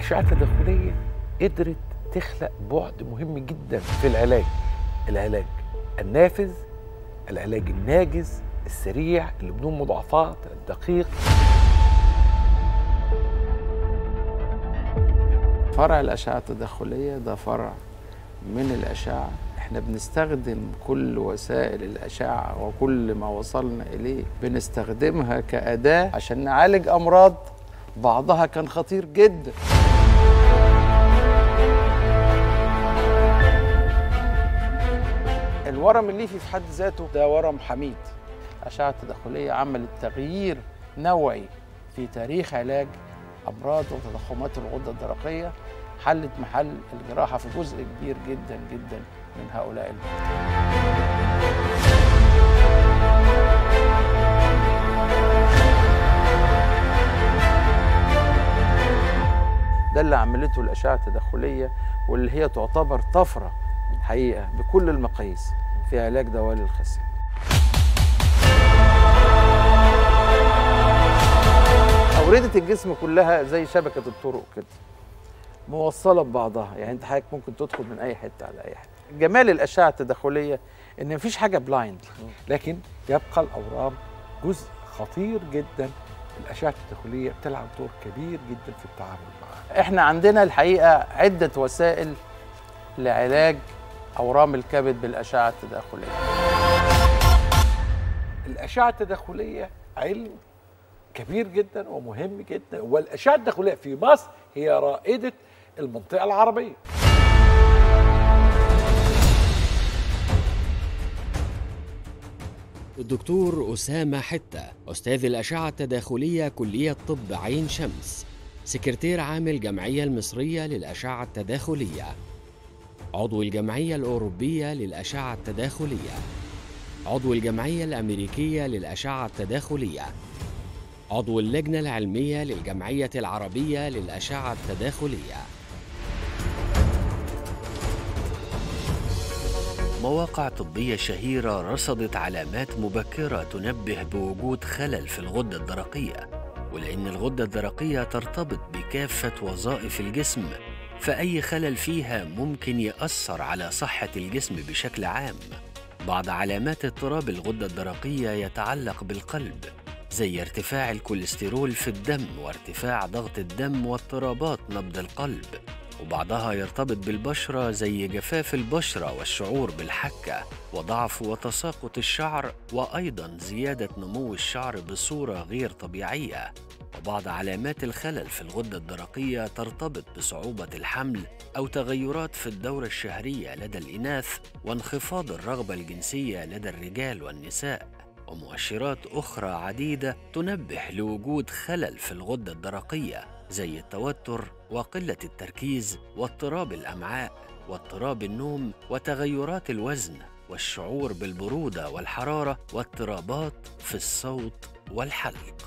الاشعه التداخليه قدرت تخلق بعد مهم جدا في العلاج العلاج النافذ العلاج الناجز السريع اللي بدون مضاعفات الدقيق فرع الأشعة التداخلية ده فرع من الأشعة احنا بنستخدم كل وسائل الأشعة وكل ما وصلنا إليه بنستخدمها كأداة عشان نعالج أمراض بعضها كان خطير جدا الورم الليفي في حد ذاته ده ورم حميد الأشعة التداخلية عملت تغيير نوعي في تاريخ علاج أمراض وتضخمات الغدة الدرقية حلت محل الجراحة في جزء كبير جدا جدا من هؤلاء المرضى ده اللي عملته الأشعة التداخلية واللي هي تعتبر طفرة حقيقة بكل المقاييس في علاج دوالي الخصية أوردة الجسم كلها زي شبكة الطرق كده موصلة ببعضها يعني أنت حضرتك ممكن تدخل من أي حتة على أي حتة جمال الأشعة التداخلية إن مفيش حاجة بلايند لكن يبقى الاورام جزء خطير جدا الاشعه التداخليه بتلعب دور كبير جدا في التعامل معها احنا عندنا الحقيقة عدة وسائل لعلاج أورام الكبد بالأشعة التداخلية الاشعه التداخليه علم كبير جدا ومهم جدا والاشعه التداخليه في مصر هي رائده المنطقه العربيه الدكتور أسامة حتة أستاذ الأشعة التداخلية كلية طب عين شمس سكرتير عام الجمعية المصرية للأشعة التداخلية عضو الجمعية الأوروبية للأشعة التداخلية عضو الجمعية الأمريكية للأشعة التداخلية عضو اللجنة العلمية للجمعية العربية للأشعة التداخلية مواقع طبية شهيرة رصدت علامات مبكرة تنبه بوجود خلل في الغدة الدرقية ولأن الغدة الدرقية ترتبط بكافة وظائف الجسم فأي خلل فيها ممكن يأثر على صحة الجسم بشكل عام بعض علامات اضطراب الغدة الدرقية يتعلق بالقلب زي ارتفاع الكوليسترول في الدم وارتفاع ضغط الدم واضطرابات نبض القلب وبعضها يرتبط بالبشرة زي جفاف البشرة والشعور بالحكة وضعف وتساقط الشعر وأيضا زيادة نمو الشعر بصورة غير طبيعية وبعض علامات الخلل في الغدة الدرقية ترتبط بصعوبة الحمل أو تغيرات في الدورة الشهرية لدى الإناث وانخفاض الرغبة الجنسية لدى الرجال والنساء ومؤشرات أخرى عديدة تنبه لوجود خلل في الغدة الدرقية زي التوتر وقلة التركيز واضطراب الأمعاء واضطراب النوم وتغيرات الوزن والشعور بالبرودة والحرارة واضطرابات في الصوت والحلق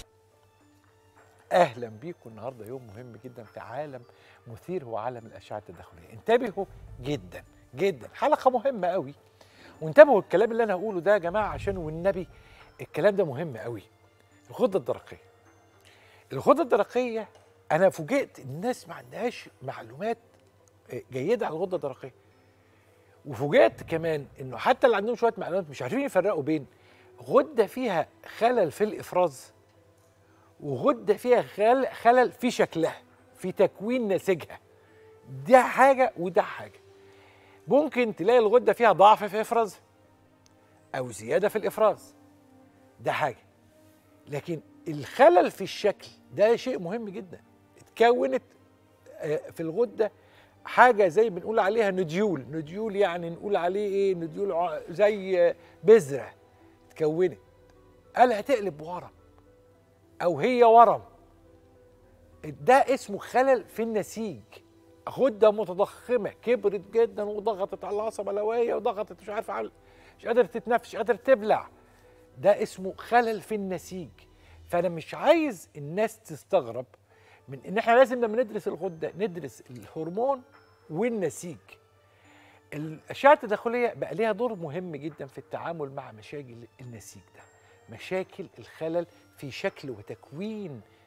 اهلا بيكم النهارده يوم مهم جدا في عالم مثير هو عالم الاشعه التداخليه انتبهوا جدا جدا حلقه مهمه قوي وانتبهوا الكلام اللي انا هقوله ده يا جماعه عشان والنبي الكلام ده مهم قوي الغده الدرقيه الغده الدرقيه انا فوجئت الناس ما عندهاش معلومات جيده على الغده الدرقيه وفوجئت كمان انه حتى اللي عندهم شويه معلومات مش عارفين يفرقوا بين غده فيها خلل في الافراز وغده فيها خلل, خلل في شكلها في تكوين نسيجها ده حاجه وده حاجه ممكن تلاقي الغده فيها ضعف في افرازها او زياده في الافراز ده حاجه لكن الخلل في الشكل ده شيء مهم جدا اتكونت في الغده حاجه زي بنقول عليها نديول نديول يعني نقول عليه ايه نديول زي بذره اتكونت قال هتقلب ورم او هي ورم ده اسمه خلل في النسيج غده متضخمه كبرت جدا وضغطت على العصبه الهوائيه وضغطت مش عارف على مش قادره تتنفس مش قادره تبلع ده اسمه خلل في النسيج فانا مش عايز الناس تستغرب من ان احنا لازم لما ندرس الغده ندرس الهرمون والنسيج الاشعه التداخليه بقى ليها دور مهم جدا في التعامل مع مشاكل النسيج ده مشاكل الخلل في شكل وتكوين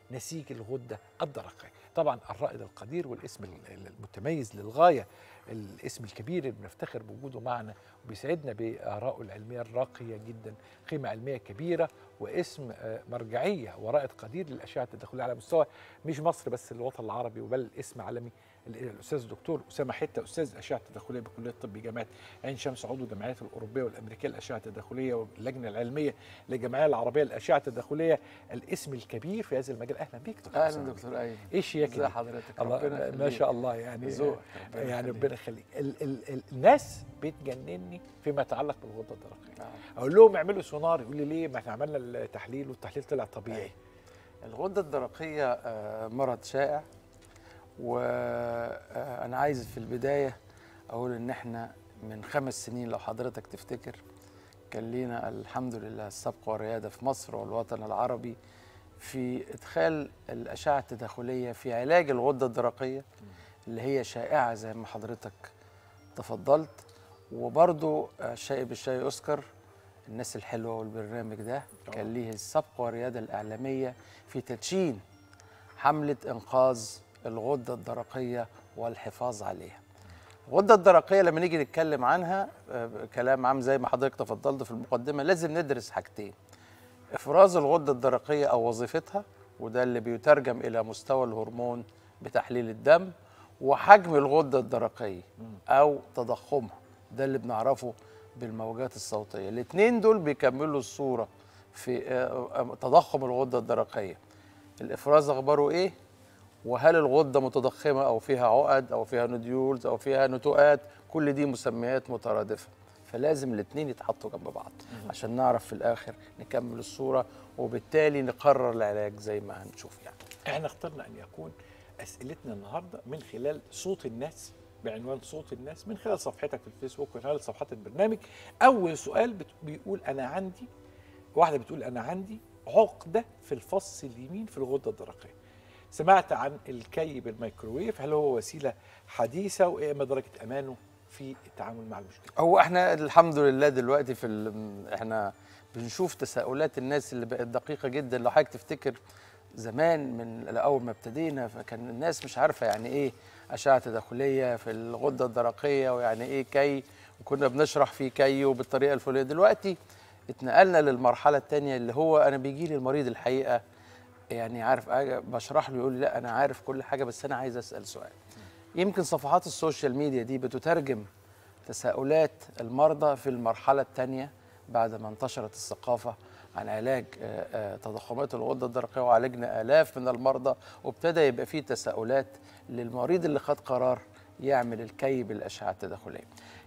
نسيج الغده الدرقيه طبعا الرائد القدير والاسم ال- المتميز للغايه الاسم الكبير اللي بنفتخر بوجوده معنا وبيسعدنا بآرائه العلمية الراقية جدا قيمة علمية كبيرة واسم آه، مرجعية ورائد قدير للأشعة التداخلية على مستوى مش مصر بس الوطن العربي وبل اسم عالمي ال- الأستاذ الدكتور أسامة حتة أستاذ الأشعة التداخلية بكلية الطب جامعة عين شمس عضو الجمعيات الأوروبية والأمريكية للأشعة التداخلية واللجنة العلمية للجمعية العربية للأشعة التداخلية الاسم الكبير في هذا المجال أهلا بيك دكتور اهلا أسامة. دكتور ايمن ايه شياكة ازي دي؟ حضرتك الله ربنا ما شاء الله يعني ذوقك ربنا يعني يخليك. ربنا يخليك ال ال ال الناس بتجنني فيما يتعلق بالغده الدرقيه آه. اقول لهم اعملوا سونار يقول لي ليه ما احنا عملنا التحليل والتحليل طلع طبيعي الغده الدرقيه آه، مرض شائع وانا عايز في البدايه اقول ان احنا من خمس سنين لو حضرتك تفتكر كان لينا الحمد لله السبق والرياده في مصر والوطن العربي في ادخال الاشعه التداخليه في علاج الغده الدرقيه اللي هي شائعه زي ما حضرتك تفضلت وبرضو آه، الشاي بالشاي يذكر الناس الحلوه والبرنامج ده كان ليه السبق والرياده الاعلاميه في تدشين حمله انقاذ الغده الدرقيه والحفاظ عليها. الغده الدرقيه لما نيجي نتكلم عنها آه، كلام عام زي ما حضرتك تفضلت في المقدمه لازم ندرس حاجتين. افراز الغده الدرقيه او وظيفتها وده اللي بيترجم الى مستوى الهرمون بتحليل الدم وحجم الغده الدرقيه او تضخمها ده اللي بنعرفه بالموجات الصوتيه الاثنين دول بيكملوا الصوره في آه، آه، تضخم الغده الدرقيه الافراز اخباره ايه وهل الغده متضخمه او فيها عقد او فيها نوديولز او فيها نتوءات كل دي مسميات مترادفه فلازم الاثنين يتحطوا جنب بعض عشان نعرف في الاخر نكمل الصوره وبالتالي نقرر العلاج زي ما هنشوف يعني احنا اخترنا ان يكون اسئلتنا النهارده من خلال صوت الناس بعنوان صوت الناس من خلال صفحتك في الفيسبوك ومن خلال صفحات البرنامج اول سؤال بت- بيقول انا عندي واحده بتقول انا عندي عقده في الفص اليمين في الغده الدرقيه سمعت عن الكي بالميكروويف هل هو وسيله حديثه وايه ما درجه امانه في التعامل مع المشكله هو احنا الحمد لله دلوقتي في ال- احنا بنشوف تساؤلات الناس اللي بقت دقيقه جدا لو حضرتك تفتكر زمان من اول ما ابتدينا فكان الناس مش عارفه يعني ايه اشعه تداخليه في الغده الدرقيه ويعني ايه كي وكنا بنشرح فيه كي وبالطريقه الفلانيه دلوقتي اتنقلنا للمرحله الثانيه اللي هو انا بيجي لي المريض الحقيقه يعني عارف أجي بشرح له يقول لي لا انا عارف كل حاجه بس انا عايز اسال سؤال يمكن صفحات السوشيال ميديا دي بتترجم تساؤلات المرضى في المرحلة الثانية بعد ما انتشرت الثقافة عن علاج آه، آه، تضخمات الغدة الدرقية وعالجنا آلاف من المرضى وابتدى يبقى فيه تساؤلات للمريض اللي خد قرار يعمل الكي بالأشعة التداخلية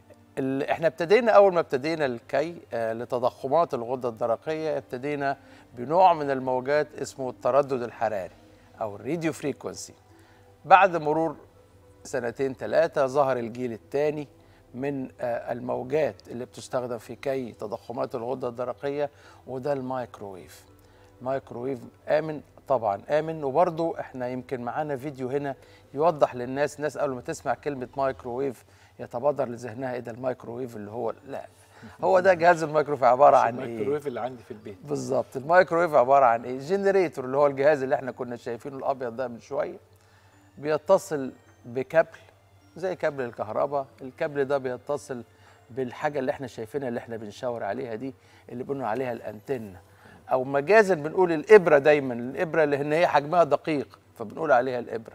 ال- احنا ابتدينا اول ما ابتدينا الكي آه، لتضخمات الغده الدرقيه ابتدينا بنوع من الموجات اسمه التردد الحراري او الراديو فريكونسي بعد مرور سنتين ثلاثة ظهر الجيل الثاني من آه، الموجات اللي بتستخدم في كي تضخمات الغدة الدرقية وده المايكروويف مايكروويف آمن طبعا آمن وبرضو احنا يمكن معانا فيديو هنا يوضح للناس ناس قبل ما تسمع كلمة مايكروويف يتبادر لذهنها ايه ده المايكروويف اللي هو لا هو ده جهاز الميكروويف عبارة عن ايه الميكروويف اللي عندي في البيت بالظبط الميكروويف عباره عن ايه جنريتور اللي هو الجهاز اللي احنا كنا شايفينه الابيض ده من شويه بيتصل بكابل زي كابل الكهرباء الكابل ده بيتصل بالحاجه اللي احنا شايفينها اللي احنا بنشاور عليها دي اللي بنقول عليها الانتنه او مجازا بنقول الابره دايما الابره اللي ان هي حجمها دقيق فبنقول عليها الابره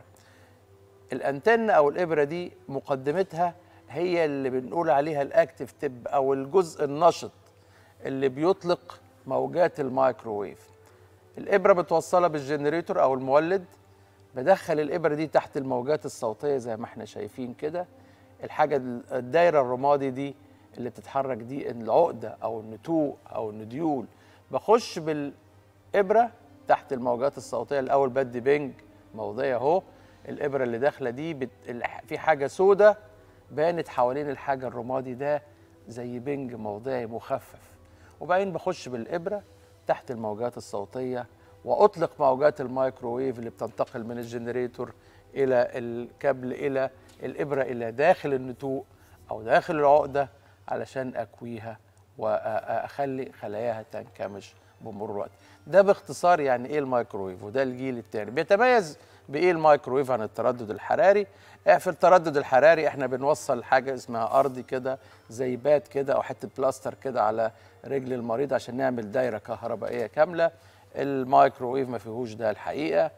الانتنه او الابره دي مقدمتها هي اللي بنقول عليها الاكتف تب او الجزء النشط اللي بيطلق موجات الميكروويف الابره بتوصلها بالجنريتور او المولد بدخل الابره دي تحت الموجات الصوتيه زي ما احنا شايفين كده الحاجه الدايره الرمادي دي اللي بتتحرك دي العقده او النتوء او النديول بخش بالابره تحت الموجات الصوتيه الاول بدي بنج موضعي اهو الابره اللي داخله دي بت... الح- في حاجه سودة بانت حوالين الحاجه الرمادي ده زي بنج موضعي مخفف وبعدين بخش بالابره تحت الموجات الصوتيه واطلق موجات الميكروويف اللي بتنتقل من الجنريتور الى الكابل الى الابره الى داخل النتوء او داخل العقده علشان اكويها واخلي خلاياها تنكمش بمرور الوقت ده باختصار يعني ايه الميكروويف وده الجيل الثاني بيتميز بايه الميكروويف عن التردد الحراري آه، في التردد الحراري احنا بنوصل حاجه اسمها ارضي كده زي بات كده او حته بلاستر كده على رجل المريض عشان نعمل دايره كهربائيه كامله الميكروويف ما فيهوش ده الحقيقه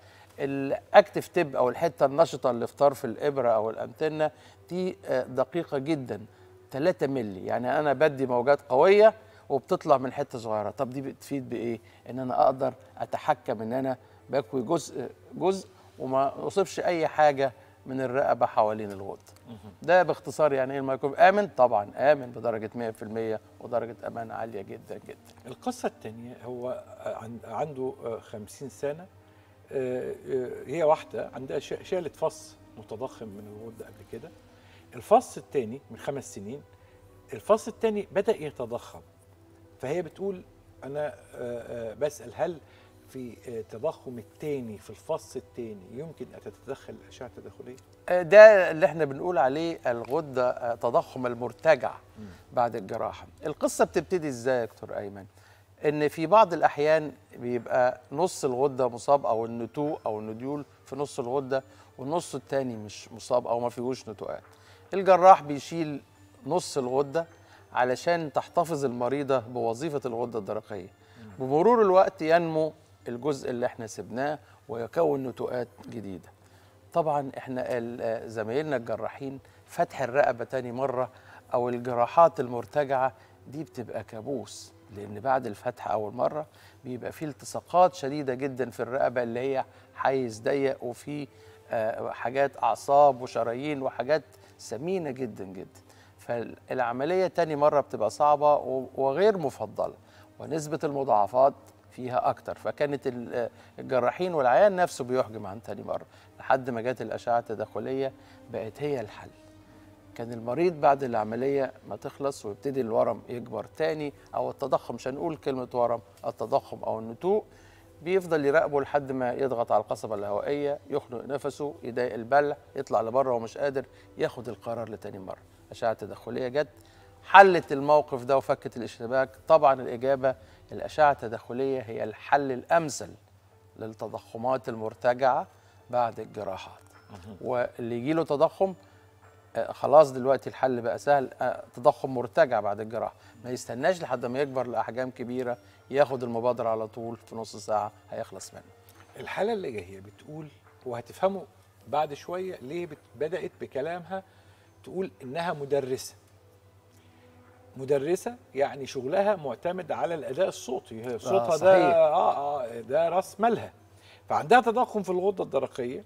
الاكتف تيب او الحته النشطه اللي في طرف الابره او الانتنه دي آه، دقيقه جدا 3 مللي يعني انا بدي موجات قويه وبتطلع من حته صغيره طب دي بتفيد بايه ان انا اقدر اتحكم ان انا بكوي جزء جزء وما اصيبش اي حاجه من الرقبه حوالين الغده ده باختصار يعني ايه الميكروب امن طبعا امن بدرجه 100% ودرجه امان عاليه جدا جدا القصة الثانية هو عن- عنده آه، 50 سنة آه، آه، هي واحدة عندها شا- شالت فص متضخم من الغدة قبل كده الفص الثاني من خمس سنين الفص الثاني بدأ يتضخم فهي بتقول أنا آه، آه، بسأل هل في آه، تضخم الثاني في الفص الثاني يمكن أن تتدخل الأشعة التداخلية؟ آه، ده اللي احنا بنقول عليه الغده آه، تضخم المرتجع بعد الجراحه القصه بتبتدي ازاي يا دكتور ايمن ان في بعض الاحيان بيبقى نص الغده مصاب او النتوء او النديول في نص الغده والنص التاني مش مصاب او ما فيهوش نتوءات الجراح بيشيل نص الغده علشان تحتفظ المريضه بوظيفه الغده الدرقيه بمرور الوقت ينمو الجزء اللي احنا سبناه ويكون نتوءات جديده طبعا احنا ال- زمايلنا الجراحين فتح الرقبه تاني مره او الجراحات المرتجعه دي بتبقى كابوس لان بعد الفتح اول مره بيبقى فيه التصاقات شديده جدا في الرقبه اللي هي حيز ضيق وفي آه، حاجات اعصاب وشرايين وحاجات ثمينه جدا جدا فالعمليه تاني مره بتبقى صعبه و- وغير مفضله ونسبه المضاعفات فيها اكتر فكانت ال- الجراحين والعيان نفسه بيحجم عن تاني مره لحد ما جت الاشعه التداخليه بقت هي الحل كان المريض بعد العمليه ما تخلص ويبتدي الورم يكبر تاني او التضخم مش هنقول كلمه ورم التضخم او النتوء بيفضل يراقبه لحد ما يضغط على القصبه الهوائيه يخنق نفسه يضايق البلع يطلع لبره ومش قادر ياخد القرار لتاني مره اشعه تداخليه جت حلت الموقف ده وفكت الاشتباك طبعا الاجابه الاشعه التداخليه هي الحل الامثل للتضخمات المرتجعه بعد الجراحات واللي يجي له تضخم آه، خلاص دلوقتي الحل بقى سهل آه، تضخم مرتجع بعد الجراحه ما يستناش لحد ما يكبر لاحجام كبيره ياخد المبادره على طول في نص ساعه هيخلص منه الحالة اللي جاية بتقول وهتفهموا بعد شوية ليه بت- بدأت بكلامها تقول إنها مدرسة مدرسة يعني شغلها معتمد على الأداء الصوتي هي صوتها ده صحيح. آه آه ده راس مالها فعندها تضخم في الغدة الدرقية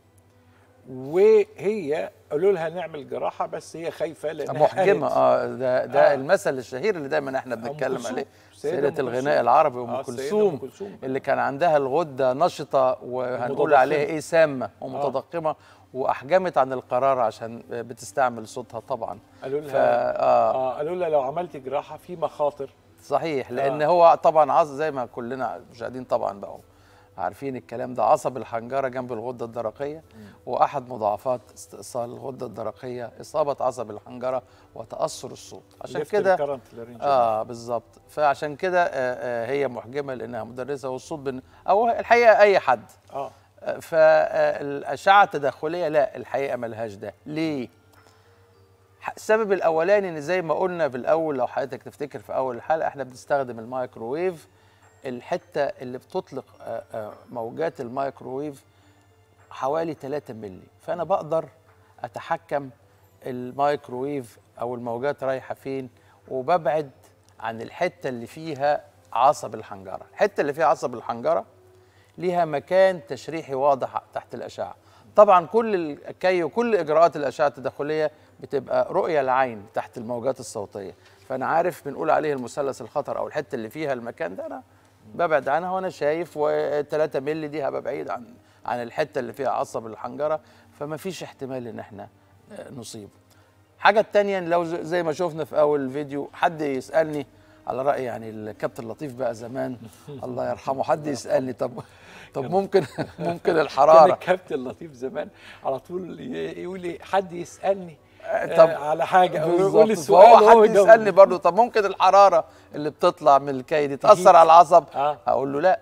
وهي قالوا لها نعمل جراحة بس هي خايفة لأنها محجمه قالت اه ده ده آه. المثل الشهير اللي دايما احنا أم بنتكلم كلثوم. عليه سيدة سيدة أم كلثوم. الغناء العربي آه، ام السيدة كلثوم أم كلثوم. اللي كان عندها الغده نشطه وهنقول ومتضخمة. عليها ايه سامه ومتضخمه واحجمت عن القرار عشان بتستعمل صوتها طبعا قالوا لها فا آه آه قالوا لها لو عملتي جراحة في مخاطر صحيح لان آه. هو طبعا عصب زي ما كلنا المشاهدين طبعا بقوا عارفين الكلام ده عصب الحنجره جنب الغده الدرقيه واحد مضاعفات استئصال الغده الدرقيه اصابه عصب الحنجره وتاثر الصوت عشان left كده recurrent laryngeal. اه بالظبط فعشان كده آه آه هي محجمه لانها مدرسه والصوت بن او الحقيقه اي حد اه آه، فالاشعه التداخليه لا الحقيقه ملهاش ده ليه ح- السبب الاولاني ان زي ما قلنا في الاول لو حضرتك تفتكر في اول الحلقه احنا بنستخدم الميكروويف الحته اللي بتطلق آه، آه، موجات الميكروويف حوالي 3 مللي فانا بقدر اتحكم الميكروويف او الموجات رايحه فين وببعد عن الحته اللي فيها عصب الحنجره الحته اللي فيها عصب الحنجره ليها مكان تشريحي واضح تحت الاشعه طبعا كل الكي وكل اجراءات الاشعه التداخليه بتبقى رؤيه العين تحت الموجات الصوتيه فانا عارف بنقول عليه المثلث الخطر او الحته اللي فيها المكان ده انا ببعد عنها وانا شايف و3 مللي دي هبقى بعيد عن عن الحته اللي فيها عصب الحنجره فما فيش احتمال ان احنا آه، نصيبه حاجة التانية إن لو ز- زي ما شفنا في أول الفيديو حد يسألني على رأي يعني الكابتن لطيف بقى زمان الله يرحمه حد يسألني طب طب ممكن ممكن كان الحرارة الكابتن لطيف زمان على طول ي- يقول لي حد يسالني طب على حاجه او يقول لي السؤال فهو وهو حد يجاوب. يسالني برضه طب ممكن الحراره اللي بتطلع من الكي دي تاثر على العصب آه. هقول له لا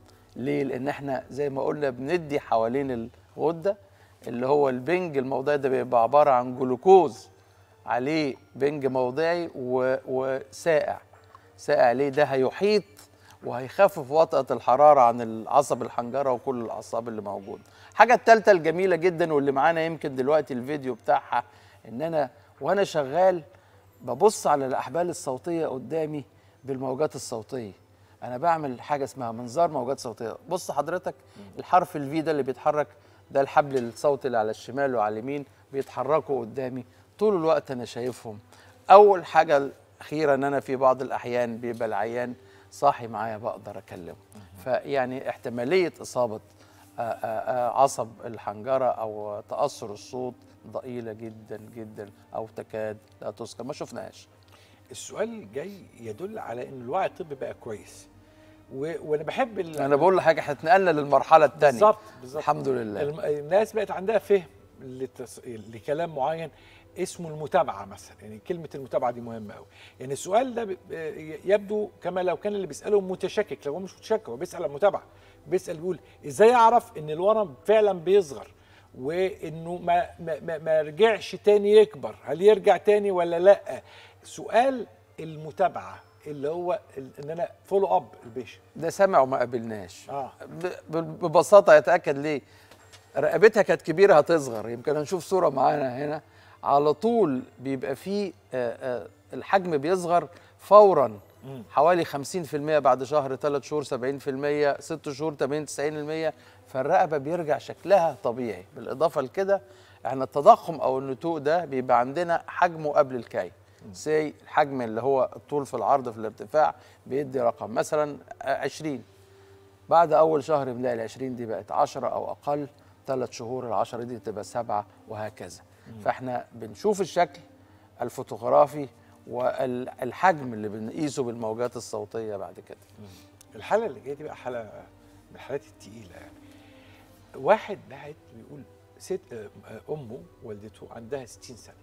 ليه لان احنا زي ما قلنا بندي حوالين الغده اللي هو البنج الموضعي ده بيبقى عباره عن جلوكوز عليه بنج موضعي و... وسائع سائع ليه ده هيحيط وهيخفف وطأة الحرارة عن العصب الحنجرة وكل الأعصاب اللي موجودة حاجة التالتة الجميلة جدا واللي معانا يمكن دلوقتي الفيديو بتاعها إن أنا وأنا شغال ببص على الأحبال الصوتية قدامي بالموجات الصوتية أنا بعمل حاجة اسمها منظار موجات صوتية بص حضرتك الحرف الفي ده اللي بيتحرك ده الحبل الصوتي اللي على الشمال وعلى اليمين بيتحركوا قدامي طول الوقت أنا شايفهم أول حاجة الأخيرة إن أنا في بعض الأحيان بيبقى العيان صاحي معايا بقدر أكلمه فيعني احتمالية إصابة آه، آه، آه، عصب الحنجرة أو تأثر الصوت ضئيلة جدا جدا أو تكاد لا تذكر ما شفناهاش السؤال الجاي يدل على ان الوعي الطبي بقى كويس و... وانا بحب ال... أنا بقول لحاجة احنا اتنقلنا للمرحلة الثانية بالظبط بالظبط الحمد لله الم... الناس بقت عندها فهم لتص... لكلام معين اسمه المتابعه مثلا يعني كلمه المتابعه دي مهمه قوي يعني السؤال ده ب... يبدو كما لو كان اللي بيساله متشكك لو هو مش متشكك هو بيسال عن المتابعه بيسال بيقول ازاي اعرف ان الورم فعلا بيصغر وانه ما ما, ما, ما رجعش تاني يكبر هل يرجع تاني ولا لا سؤال المتابعه اللي هو ال- ان انا فولو اب البيشن ده سمع وما قابلناش اه ب- ب- ببساطة يتأكد ليه رقبتها كانت كبيرة هتصغر يمكن هنشوف صورة معانا هنا على طول بيبقى فيه آه، آه، الحجم بيصغر فورا حوالي 50% بعد شهر 3 شهور 70% 6 شهور 80 90% فالرقبة بيرجع شكلها طبيعي بالإضافة لكده احنا التضخم أو النتوء ده بيبقى عندنا حجمه قبل الكي سي الحجم اللي هو الطول في العرض في الارتفاع بيدي رقم مثلا آه، 20 بعد اول شهر بنلاقي ال 20 دي بقت 10 او اقل ثلاث شهور ال 10 دي تبقى سبعه وهكذا فاحنا بنشوف الشكل الفوتوغرافي والحجم اللي بنقيسه بالموجات الصوتيه بعد كده الحلقه اللي جايه دي بقى حلقه من الحالات التقيله يعني واحد بعت بيقول ست آه، آه، امه والدته عندها 60 سنه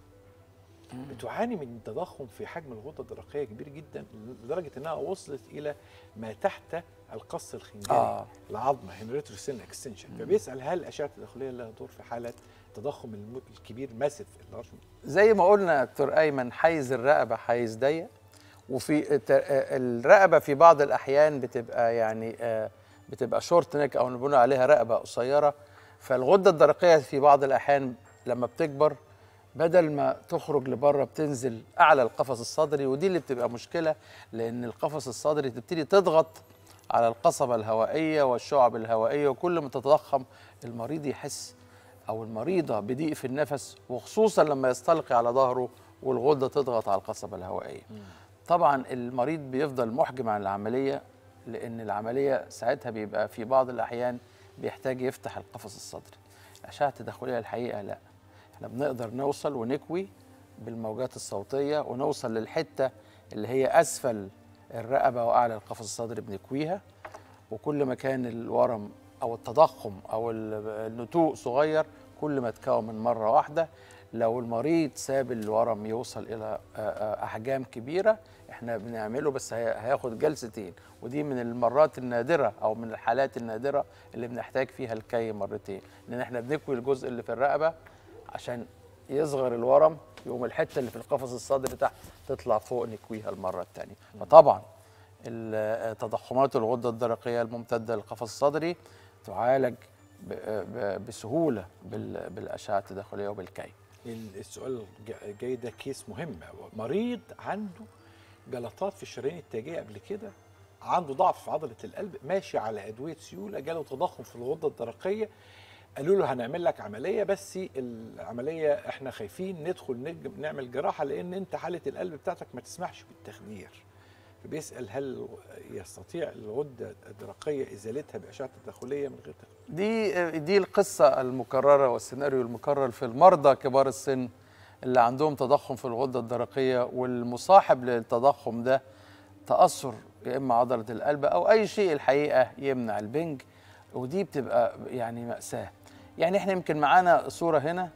بتعاني من تضخم في حجم الغده الدرقيه كبير جدا لدرجه انها وصلت الى ما تحت القص الخنجري آه. العظمه هنريترو سين اكستنشن فبيسال هل الاشعه التداخليه لها دور في حاله التضخم الم- الكبير ماسف اللارج زي ما قلنا يا دكتور ايمن حيز الرقبه حيز ضيق وفي الت- آه، الرقبه في بعض الاحيان بتبقى يعني آه، بتبقى شورت نيك او بنقول عليها رقبه قصيره فالغده الدرقيه في بعض الاحيان لما بتكبر بدل ما تخرج لبره بتنزل اعلى القفص الصدري ودي اللي بتبقى مشكله لان القفص الصدري تبتدي تضغط على القصبه الهوائيه والشعب الهوائيه وكل ما تتضخم المريض يحس او المريضه بضيق في النفس وخصوصا لما يستلقي على ظهره والغده تضغط على القصبه الهوائيه طبعا المريض بيفضل محجم عن العمليه لان العمليه ساعتها بيبقى في بعض الاحيان بيحتاج يفتح القفص الصدري الاشعه التداخليه الحقيقه لا احنا بنقدر نوصل ونكوي بالموجات الصوتيه ونوصل للحته اللي هي اسفل الرقبه واعلى القفص الصدري بنكويها وكل ما كان الورم او التضخم او ال- النتوء صغير كل ما اتكون من مره واحده لو المريض ساب الورم يوصل الى آه، آه، احجام كبيره احنا بنعمله بس هي- هياخد جلستين ودي من المرات النادره او من الحالات النادره اللي بنحتاج فيها الكي مرتين لان احنا بنكوي الجزء اللي في الرقبه عشان يصغر الورم يقوم الحته اللي في القفص الصدري تحت تطلع فوق نكويها المره الثانيه فطبعا ال- تضخمات الغده الدرقيه الممتده للقفص الصدري تعالج ب- ب- بسهوله بال- بالاشعه التداخليه وبالكي ال- السؤال الج- الجاي ده كيس مهم مريض عنده جلطات في الشرايين التاجيه قبل كده عنده ضعف في عضله القلب ماشي على ادويه سيوله جاله تضخم في الغده الدرقيه قالوا له هنعمل لك عمليه بس العمليه احنا خايفين ندخل نج- نعمل جراحه لان انت حاله القلب بتاعتك ما تسمحش بالتخدير فبيسال هل يستطيع الغده الدرقيه ازالتها باشعه تداخليه من غير تخدير دي دي القصه المكرره والسيناريو المكرر في المرضى كبار السن اللي عندهم تضخم في الغده الدرقيه والمصاحب للتضخم ده تاثر يا اما عضله القلب او اي شيء الحقيقه يمنع البنج ودي بتبقى يعني ماساه يعني احنا يمكن معانا صوره هنا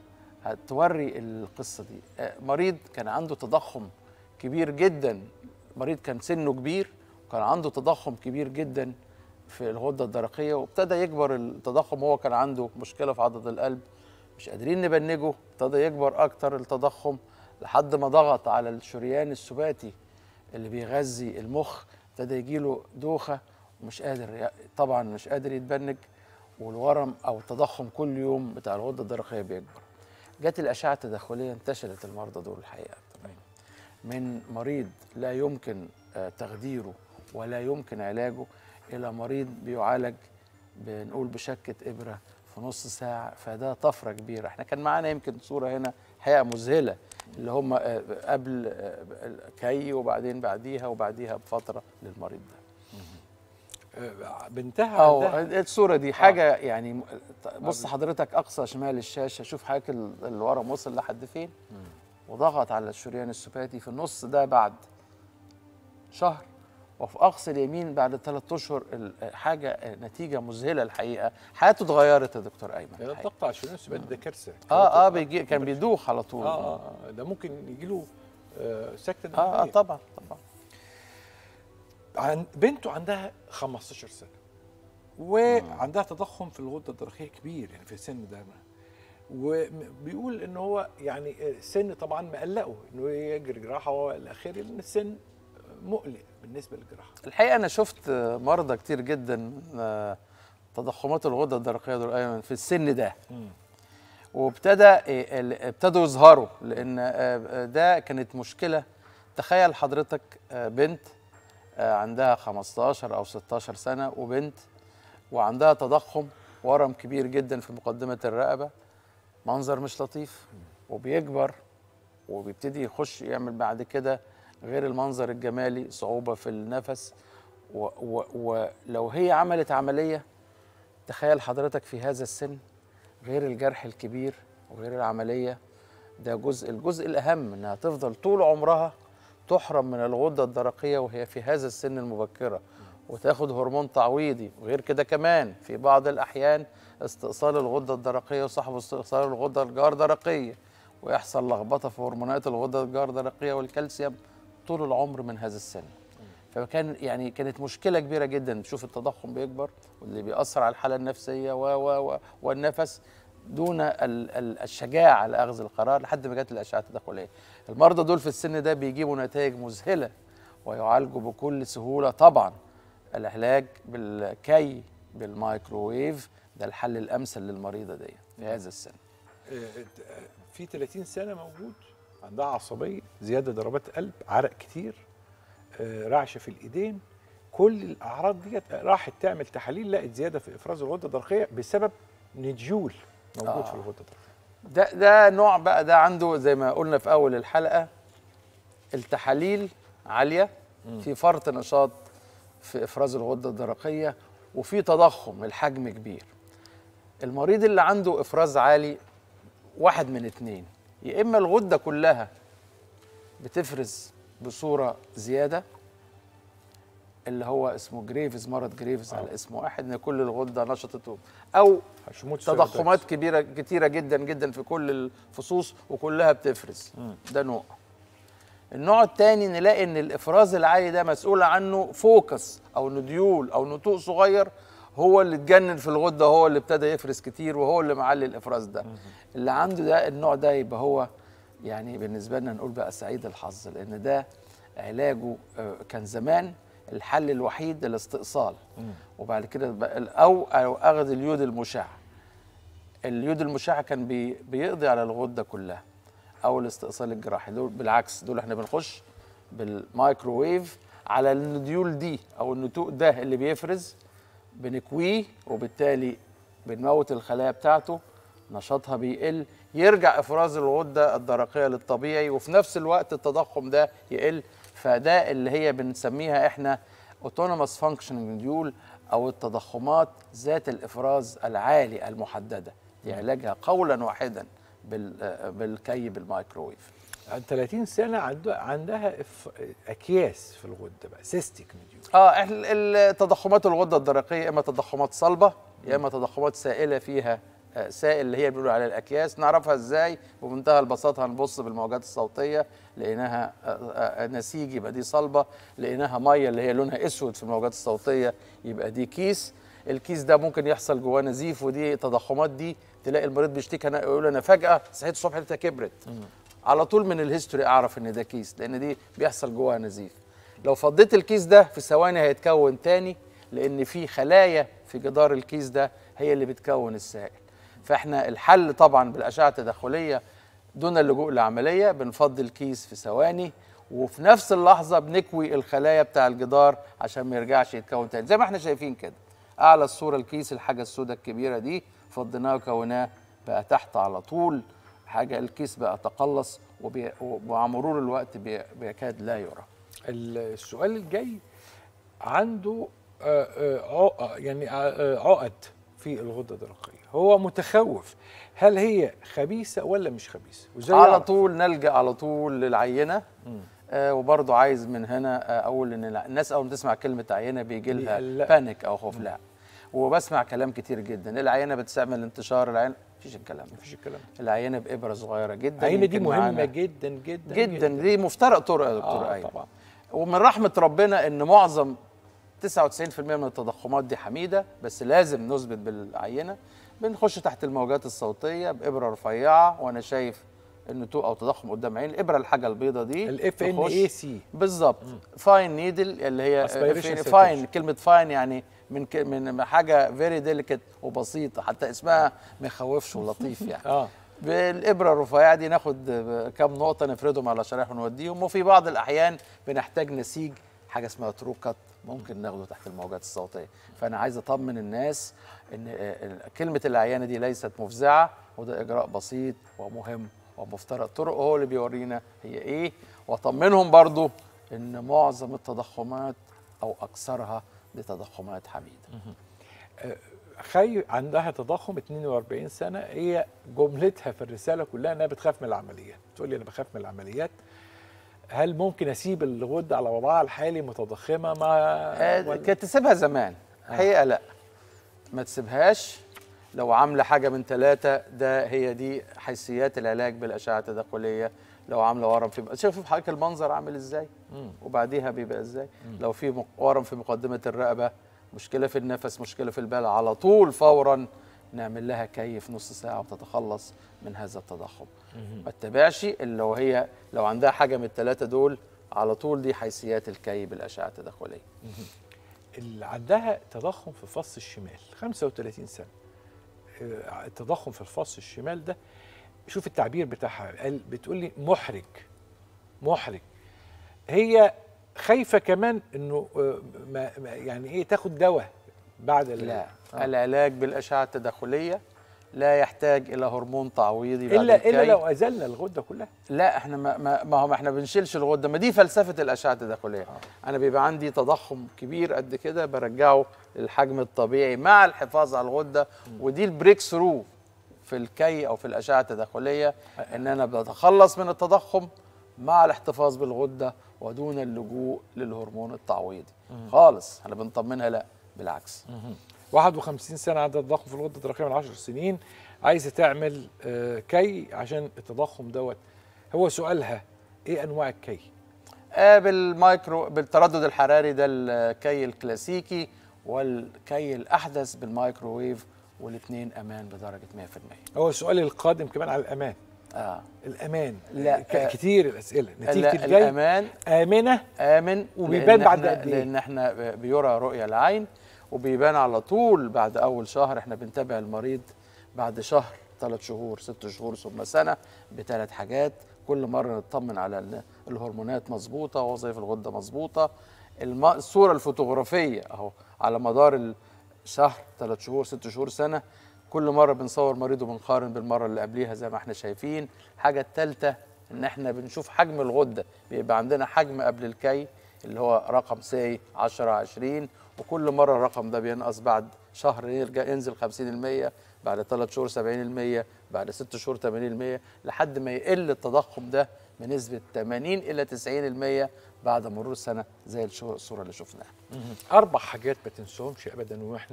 هتوري القصه دي آه، مريض كان عنده تضخم كبير جدا مريض كان سنه كبير وكان عنده تضخم كبير جدا في الغده الدرقيه وابتدى يكبر التضخم وهو كان عنده مشكله في عضله القلب مش قادرين نبنجه ابتدى يكبر اكتر التضخم لحد ما ضغط على الشريان السباتي اللي بيغذي المخ ابتدى يجيله دوخه ومش قادر ي- طبعا مش قادر يتبنج والورم او التضخم كل يوم بتاع الغده الدرقيه بيكبر جت الاشعه التداخليه انتشلت المرضى دول الحقيقه من مريض لا يمكن آه، تخديره ولا يمكن علاجه الى مريض بيعالج بنقول بشكه ابره في نص ساعه فده طفره كبيره احنا كان معانا يمكن صوره هنا حقيقه مذهله اللي هم آه، قبل آه، الكي وبعدين بعديها وبعديها بفتره للمريض ده آه، بنتها اه عندها الصوره دي حاجه يعني م- بص حضرتك اقصى شمال الشاشه شوف حضرتك ال- الورم وصل لحد فين وضغط على الشريان السباتي في النص ده بعد شهر وفي اقصى اليمين بعد ثلاث اشهر ال- حاجه نتيجه مذهله الحقيقه حياته اتغيرت يا دكتور ايمن يعني الحقيقة. تقطع شنو السبات ده كارثه اه اه بيجي كان بيدوخ على طول اه اه ده ممكن يجي له آه سكته اه, آه دماغية. طبعا طبعا عن بنته عندها 15 سنه وعندها تضخم في الغده الدرقيه كبير يعني في السن ده وبيقول ان هو يعني السن طبعا مقلقه انه يجري جراحه والى اخره لان السن مقلق بالنسبه للجراحه الحقيقه انا شفت مرضى كتير جدا آه، تضخمات الغده الدرقيه دول ايمن في السن ده وابتدى إيه، ال- ابتدوا يظهروا لان آه، آه، ده كانت مشكله تخيل حضرتك آه، بنت آه، عندها 15 او 16 سنه وبنت وعندها تضخم ورم كبير جدا في مقدمه الرقبه منظر مش لطيف وبيكبر وبيبتدي يخش يعمل بعد كده غير المنظر الجمالي صعوبه في النفس و- و- ولو هي عملت عمليه تخيل حضرتك في هذا السن غير الجرح الكبير وغير العمليه ده جزء الجزء الاهم انها تفضل طول عمرها تحرم من الغده الدرقيه وهي في هذا السن المبكره وتاخد هرمون تعويضي وغير كده كمان في بعض الاحيان استئصال الغده الدرقيه وصاحب استئصال الغده الجاردرقيه ويحصل لخبطه في هرمونات الغده الجاردرقيه والكالسيوم طول العمر من هذا السن فكان يعني كانت مشكله كبيره جدا تشوف التضخم بيكبر واللي بيأثر على الحاله النفسيه و و و والنفس دون ال ال الشجاعه لاخذ القرار لحد ما جت الاشعه التداخليه. المرضى دول في السن ده بيجيبوا نتائج مذهله ويعالجوا بكل سهوله طبعا. العلاج بالكي بالمايكروويف ده الحل الامثل للمريضه دي في هذا السن. آه، في 30 سنه موجود عندها عصبيه زياده ضربات قلب عرق كتير آه، رعشه في الايدين كل الاعراض ديت راحت تعمل تحاليل لقت زياده في افراز الغده الدرقيه بسبب نديول موجود آه. في الغده الدرقيه ده ده نوع بقى ده عنده زي ما قلنا في اول الحلقه التحاليل عاليه في فرط نشاط في افراز الغده الدرقيه وفي تضخم الحجم كبير المريض اللي عنده افراز عالي واحد من اتنين يا اما الغده كلها بتفرز بصوره زياده اللي هو اسمه جريفز مرض جريفز على اسم واحد ان كل الغده نشطت او هشموت تضخمات كبيره كتيره جدا جدا في كل الفصوص وكلها بتفرز ده نوع النوع الثاني نلاقي ان الافراز العالي ده مسؤول عنه فوكس او نديول او نتوء صغير هو اللي اتجنن في الغده هو اللي ابتدى يفرز كتير وهو اللي معلي الافراز ده اللي عنده ده النوع ده يبقى هو يعني بالنسبه لنا نقول بقى سعيد الحظ لان ده علاجه آه، كان زمان الحل الوحيد الاستئصال وبعد كده بقى ال- او او اخذ اليود المشع اليود المشع كان بي بيقضي على الغده كلها او الاستئصال الجراحي دول بالعكس دول احنا بنخش بالمايكروويف على النديول دي او النتوء ده اللي بيفرز بنكويه وبالتالي بنموت الخلايا بتاعته نشاطها بيقل يرجع افراز الغده الدرقيه للطبيعي وفي نفس الوقت التضخم ده يقل فده اللي هي بنسميها احنا اوتونوموس فانكشننج نديول او التضخمات ذات الافراز العالي المحدده دي علاجها قولا واحدا بال- آه، بالكي بالمايكروويف عن 30 سنه عنده عندها إف... اكياس في الغده بقى سيستيك نديول اه ال- ال- تضخمات الغده الدرقيه اما تضخمات صلبه يا اما تضخمات سائله فيها آه، سائل اللي هي بيقولوا عليها الاكياس نعرفها ازاي بمنتهى البساطه هنبص بالموجات الصوتيه لقيناها آه، آه، نسيج يبقى دي صلبه لقيناها ميه اللي هي لونها اسود في الموجات الصوتيه يبقى دي كيس الكيس ده ممكن يحصل جواه نزيف ودي تضخمات دي تلاقي المريض بيشتكي انا يقول انا فجاه صحيت الصبح لقيتها كبرت على طول من الهيستوري اعرف ان ده كيس لان دي بيحصل جواها نزيف لو فضيت الكيس ده في ثواني هيتكون تاني لان في خلايا في جدار الكيس ده هي اللي بتكون السائل فاحنا الحل طبعا بالاشعه التدخليه دون اللجوء لعمليه بنفضي الكيس في ثواني وفي نفس اللحظه بنكوي الخلايا بتاع الجدار عشان ما يرجعش يتكون تاني زي ما احنا شايفين كده اعلى الصوره الكيس الحاجه السوداء الكبيره دي فضيناه وكوناه بقى تحت على طول حاجه الكيس بقى تقلص وبي- ومع مرور الوقت بي- بيكاد لا يرى السؤال الجاي عنده آه، آه، عق- يعني آه، آه، عقد في الغده الدرقيه هو متخوف هل هي خبيثه ولا مش خبيثه وازاي على يعرف؟ طول نلجا على طول للعينه آه وبرضه عايز من هنا آه اقول ان الع- الناس اول ما تسمع كلمه عينه بيجي لها بيقلق. بانيك او خوف لا وبسمع كلام كتير جدا العينه بتستعمل انتشار العينه مفيش الكلام ده مفيش الكلام ده العينه بابره صغيره جدا العينه دي يمكن مهمه معانا- جدا جدا جدا دي مفترق طرق يا دكتور آه ايمن طبعا ومن رحمه ربنا ان معظم 99% من التضخمات دي حميده بس لازم نثبت بالعينه بنخش تحت الموجات الصوتيه بابره رفيعه وانا شايف ان تو او تضخم قدام عيني الابره الحاجه البيضه دي الاف ان تخش- اي سي بالظبط فاين نيدل اللي هي Aspiration فاين saturation. كلمه فاين يعني من ك- من حاجه فيري ديليكت وبسيطه حتى اسمها ما يخوفش ولطيف يعني اه بالابره الرفيعه دي ناخد كام نقطه نفردهم على شرايح ونوديهم وفي بعض الاحيان بنحتاج نسيج حاجه اسمها تروكت ممكن ناخده تحت الموجات الصوتيه فانا عايز اطمن الناس ان آه، كلمه العيانه دي ليست مفزعه وده اجراء بسيط ومهم ومفترق طرق هو اللي بيورينا هي ايه واطمنهم برضو ان معظم التضخمات او اكثرها دي تضخمات حميده خي عندها تضخم 42 سنه هي جملتها في الرساله كلها انها بتخاف من العمليات تقول لي انا بخاف من العمليات هل ممكن اسيب الغده على وضعها الحالي متضخمه مع آه، ولا- كانت تسيبها زمان الحقيقه لا ما تسيبهاش لو عامله حاجه من ثلاثه ده هي دي حيثيات العلاج بالاشعه التدخليه لو عامله ورم في شوف حضرتك المنظر عامل ازاي وبعديها بيبقى ازاي لو في مق- ورم في مقدمه الرقبه مشكله في النفس مشكله في البلع على طول فورا نعمل لها كي في نص ساعه وتتخلص من هذا التضخم ما تتابعش الا لو هي لو عندها حاجه من الثلاثه دول على طول دي حيثيات الكي بالاشعه التدخليه اللي عندها تضخم في فص الشمال 35 سنه آه، التضخم في الفص الشمال ده شوف التعبير بتاعها قال بتقول لي محرج محرج هي خايفه كمان انه آه، ما ما- يعني ايه تاخد دواء بعد ال- لا آه. العلاج بالاشعه التدخليه لا يحتاج الى هرمون تعويضي بعد الا الا الكي. لو ازلنا الغده كلها لا احنا ما ما, ما هو ما احنا بنشيلش الغده ما دي فلسفه الاشعه التدخليه انا بيبقى عندي تضخم كبير قد كده برجعه للحجم الطبيعي مع الحفاظ على الغده ودي البريك ثرو في الكي او في الاشعه التدخليه ان انا بتخلص من التضخم مع الاحتفاظ بالغده ودون اللجوء للهرمون التعويضي خالص احنا بنطمنها لا بالعكس 51 سنه عندها تضخم في الغده الدرقيه من 10 سنين عايزه تعمل آه، كي عشان التضخم دوت هو سؤالها ايه انواع الكي آه بالمايكرو بالتردد الحراري ده الكي الكلاسيكي والكي الاحدث بالمايكروويف والاثنين امان بدرجه 100% هو السؤال القادم كمان على الامان اه الامان لا، ك- آه، كتير الاسئله نتيجه لا، الجاي الامان امنه امن وبيبان لأن بعد إحنا- قد إيه؟ لان احنا بيرى رؤيه العين وبيبان على طول بعد اول شهر احنا بنتابع المريض بعد شهر ثلاث شهور ست شهور ثم سنه بثلاث حاجات كل مره نطمن على ال- الهرمونات مظبوطه ووظائف الغده مظبوطه الم- الصوره الفوتوغرافيه اهو على مدار الشهر ثلاث شهور ست شهور سنه كل مره بنصور مريض وبنقارن بالمره اللي قبليها زي ما احنا شايفين الحاجه الثالثه ان احنا بنشوف حجم الغده بيبقى عندنا حجم قبل الكي اللي هو رقم سي 10 20 وكل مره الرقم ده بينقص بعد شهر يرجع ينزل 50% بعد ثلاث شهور 70% بعد ست شهور 80% لحد ما يقل التضخم ده بنسبه 80 الى 90% بعد مرور سنه زي الشو- الصوره اللي شفناها اربع حاجات ما تنسوهمش ابدا واحنا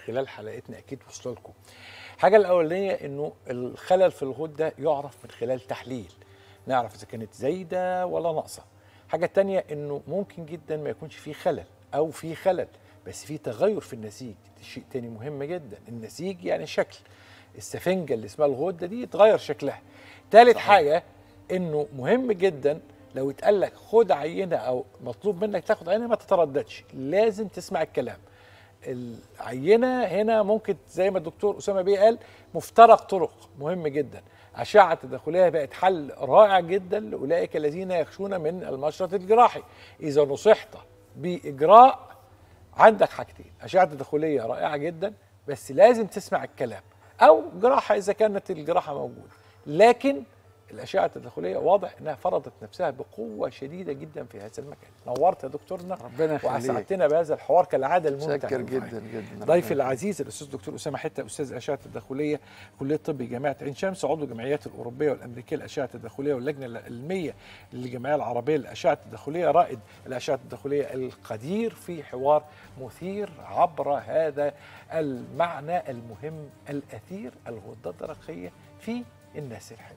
خلال حلقتنا اكيد وصل لكم الحاجه الاولانيه انه الخلل في الغده يعرف من خلال تحليل نعرف اذا كانت زايده ولا ناقصه الحاجه الثانيه انه ممكن جدا ما يكونش فيه خلل او في خلل بس في تغير في النسيج دي شيء تاني مهم جدا النسيج يعني شكل السفنجه اللي اسمها الغده دي اتغير شكلها ثالث حاجه انه مهم جدا لو اتقال لك خد عينه او مطلوب منك تاخد عينه ما تترددش لازم تسمع الكلام العينه هنا ممكن زي ما الدكتور اسامه بيه قال مفترق طرق مهم جدا أشعة تداخلية بقت حل رائع جدا لأولئك الذين يخشون من المشرط الجراحي إذا نصحت بإجراء عندك حاجتين أشعة تداخلية رائعة جدا بس لازم تسمع الكلام أو جراحة إذا كانت الجراحة موجودة لكن الأشعة التداخلية واضح إنها فرضت نفسها بقوة شديدة جدا في هذا المكان نورت يا دكتورنا ربنا يخليك وأسعدتنا بهذا الحوار كالعادة الممتع شكر والمفيد. جدا جدا ضيفي العزيز الاستاذ دكتور اسامه حته استاذ اشعه التداخليه كليه طب جامعه عين شمس عضو الجمعيات الاوروبيه والامريكيه للاشعه التداخليه واللجنه العلميه للجمعيه العربيه للاشعه التداخليه رائد الاشعه التداخليه القدير في حوار مثير عبر هذا المعنى المهم الاثير الغده الدرقيه في الناس الحلوه.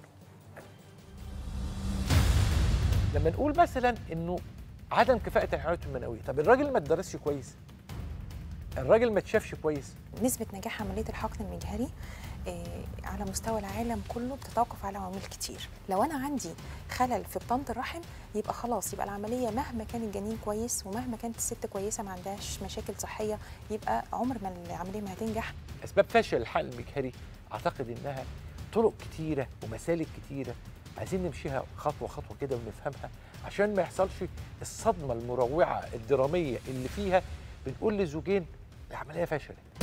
لما نقول مثلا انه عدم كفاءه الحيوانات المنويه، طب الراجل ما اتدرسش كويس الراجل ما اتشافش كويس نسبة نجاح عملية الحقن المجهري آه، على مستوى العالم كله بتتوقف على عوامل كتير لو انا عندي خلل في بطانه الرحم يبقى خلاص يبقى العمليه مهما كان الجنين كويس ومهما كانت الست كويسه ما عندهاش مشاكل صحيه يبقى عمر ما العمليه ما هتنجح اسباب فشل الحقن المجهري اعتقد انها طرق كتيره ومسالك كتيره عايزين نمشيها خطوه خطوه كده ونفهمها عشان ما يحصلش الصدمه المروعه الدراميه اللي فيها بنقول لزوجين العمليه فشلت